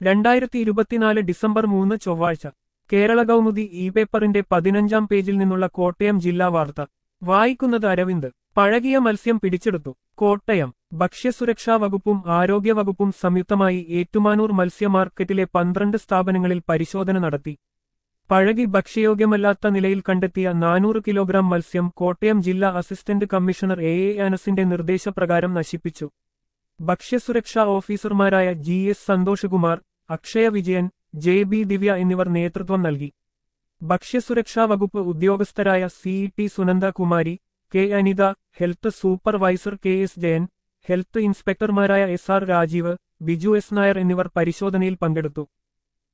രണ്ടായിരത്തി ഇരുപത്തിനാല് ഡിസംബർ മൂന്ന് ചൊവ്വാഴ്ച കേരള കൗമുദി ഇ പേപ്പറിന്റെ പതിനഞ്ചാം പേജിൽ നിന്നുള്ള കോട്ടയം ജില്ലാ വാർത്ത വായിക്കുന്നത് അരവിന്ദ് പഴകിയ മത്സ്യം പിടിച്ചെടുത്തു കോട്ടയം ഭക്ഷ്യസുരക്ഷാ വകുപ്പും ആരോഗ്യ വകുപ്പും സംയുക്തമായി ഏറ്റുമാനൂർ മത്സ്യ മാർക്കറ്റിലെ പന്ത്രണ്ട് സ്ഥാപനങ്ങളിൽ പരിശോധന നടത്തി പഴകി ഭക്ഷ്യയോഗ്യമല്ലാത്ത നിലയിൽ കണ്ടെത്തിയ നാനൂറ് കിലോഗ്രാം മത്സ്യം കോട്ടയം ജില്ലാ അസിസ്റ്റന്റ് കമ്മീഷണർ എ എ അനസിന്റെ നിർദ്ദേശപ്രകാരം നശിപ്പിച്ചു ഭക്ഷ്യസുരക്ഷാ ഓഫീസർമാരായ G S Santhoshkumar Akshaya Vijayan J B Divya എന്നിവർ നേതൃത്വം നൽകി ഭക്ഷ്യസുരക്ഷാ വകുപ്പ് ഉദ്യോഗസ്ഥരായ C T Sunandakumari K Anitha health supervisor K S Jayan health ഇൻസ്പെക്ടർമാരായ S R Rajeev Biju S Nair എന്നിവർ പരിശോധനയിൽ പങ്കെടുത്തു